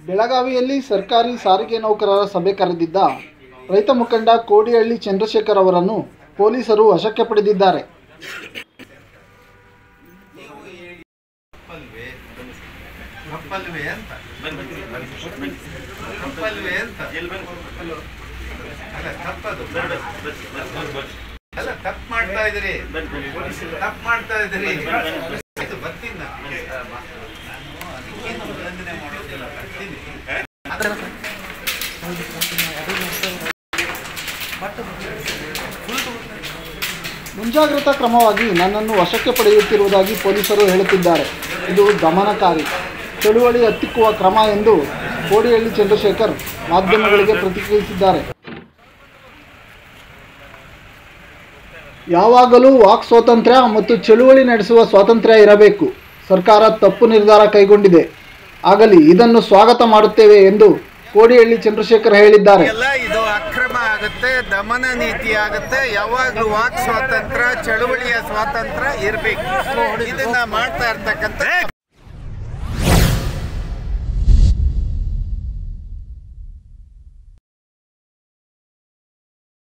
ಬೆಳಗಾವಿಯಲ್ಲಿ ಸರ್ಕಾರಿ ಸಾರಿಗೆ ನೌಕರರ ಸಭೆ ಕರೆದಿದ್ದ ರೈತ ಮುಖಂಡ ಕೋಡಿಹಳ್ಳಿ ಚಂದ್ರಶೇಖರ್ ಅವರನ್ನು ಪೊಲೀಸರು ವಶಕ್ಕೆ ಪಡೆದಿದ್ದಾರೆ ತಪ್ಪಲ್ವೇ ತಪ್ಪಲ್ವೇ ಅಂತ ತಪ್ಪಲ್ವೇ ಅಂತ ಅಲ್ಲ ತಪ್ಪದು ಅಲ್ಲ ತಪ್ಪು ಮಾಡ್ತಾ ಇದ್ರಿ ತಪ್ಪು ಮಾಡ್ತಾ ಇದ್ರಿ ಆಯ್ತು, ಬರ್ತೀನಿ ನಾನು. ನಾನು ಅದಕ್ಕೇನು ಉಲ್ಲಂಘನೆ ಮಾಡೋದಿಲ್ಲ ಬರ್ತೀನಿ ಮುಂಜಾಗ್ರತಾ ಕ್ರಮವಾಗಿ ನನ್ನನ್ನು ವಶಕ್ಕೆ ಪಡೆಯುತ್ತಿರುವುದಾಗಿ ಪೊಲೀಸರು ಹೇಳುತ್ತಿದ್ದಾರೆ ಇದು ದಮನಕಾರಿ ಚಳುವಳಿ ಹತ್ತಿಕ್ಕುವ ಕ್ರಮ ಎಂದು ಕೋಡಿಹಳ್ಳಿ ಚಂದ್ರಶೇಖರ್ ಮಾಧ್ಯಮಗಳಿಗೆ ಪ್ರತಿಕ್ರಿಯಿಸಿದ್ದಾರೆ ಯಾವಾಗಲೂ ವಾಕ್ ಸ್ವಾತಂತ್ರ್ಯ ಮತ್ತು ಚಳುವಳಿ ನಡೆಸುವ ಸ್ವಾತಂತ್ರ್ಯ ಇರಬೇಕು ಸರ್ಕಾರ ತಪ್ಪು ನಿರ್ಧಾರ ಕೈಗೊಂಡಿದೆ ಆಗಲಿ ಇದನ್ನು ಸ್ವಾಗತ ಮಾಡುತ್ತೇವೆ ಎಂದು ಕೋಡಿಹಳ್ಳಿ ಚಂದ್ರಶೇಖರ್ ಹೇಳಿದ್ದಾರೆ ಎಲ್ಲ ಇದು ಅಕ್ರಮ ಆಗುತ್ತೆ ದಮನ ನೀತಿ ಆಗುತ್ತೆ ಯಾವಾಗಲೂ ವಾಕ್ ಸ್ವಾತಂತ್ರ್ಯ ಚಳುವಳಿಯ ಸ್ವಾತಂತ್ರ್ಯ ಇರಬೇಕು ಇದನ್ನ ಮಾಡ್ತಾ ಇರ್ತಕ್ಕಂಥ